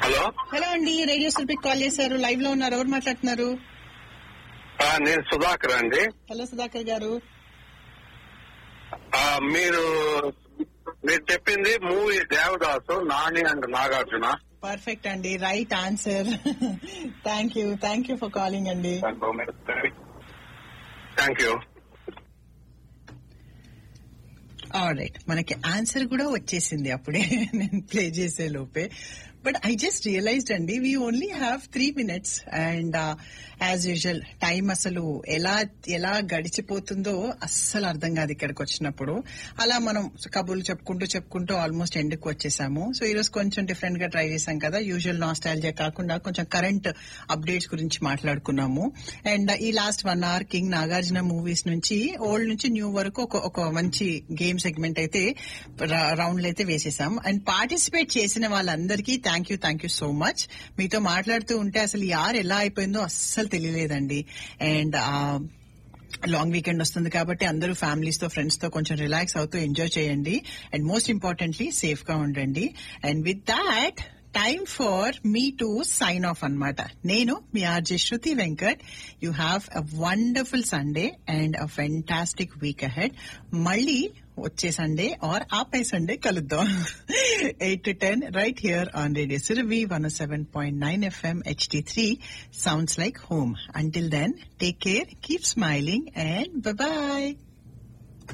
hello hello అండి radio సుల్పిక్ call చేశారు లైవ్ లో ఉన్నారు ఎవరు మాట్లాడుతున్నారు ఆ, నేను సుధాకర్ అండి హలో సుధాకర్ గారు ఆ, మీరు మీరు చెప్పింది movie Devadasu Nani and Nagarjuna perfect అండి right answer thank you thank you for calling అండి థ్యాంక్ యూ రైట్ మనకి ఆన్సర్ కూడా వచ్చేసింది అప్పుడే నేను ప్లే చేసే లోపే బట్ ఐ జస్ట్ రియలైజ్డ్ అండి we only have three minutes and as usual time అసలు ఎలా ఎలా గడిచిపోతుందో అస్సలు అర్థం కాదు ఇక్కడికి వచ్చినప్పుడు అలా మనం కబుర్లు చెప్పుకుంటూ చెప్పుకుంటూ ఆల్మోస్ట్ ఎండ్కి వచ్చేసాము సో ఈ రోజు కొంచెం డిఫరెంట్ గా ట్రై చేశాం కదా యూజువల్ నాస్టాలజీ కాకుండా కొంచెం కరెంట్ అప్డేట్స్ గురించి మాట్లాడుకున్నాము అండ్ ఈ last one hour king Nagarjuna movies నుంచి ఓల్డ్ నుంచి న్యూ వరకు ఒక ఒక మంచి గేమ్ సెగ్మెంట్ అయితే రౌండ్లు అయితే వేసేసాం అండ్ పార్టిసిపేట్ చేసిన వాళ్ళందరికీ thank you thank you so much మీతో మాట్లాడుతూ ఉంటే అసలు యార్ ఎలా అయిపోయిందో అస్సలు తెలియలేదండి అండ్ లాంగ్ వీకెండ్ వస్తుంది కాబట్టి అందరూ ఫ్యామిలీస్ తో ఫ్రెండ్స్ తో కొంచెం రిలాక్స్ అవుతూ ఎంజాయ్ చేయండి అండ్ మోస్ట్ ఇంపార్టెంట్లీ సేఫ్ గా ఉండండి and with that time for me to sign off అన్నమాట నేను మీ RJ Shruti Venkat you have a wonderful Sunday and a fantastic week ahead మళ్ళీ వచ్చే సండే ఆర్ ఆపై సండే కలుద్దాం eight to ten right here on radio Suravi one seven point nine FM HD three sounds like home until then take care keep smiling and bye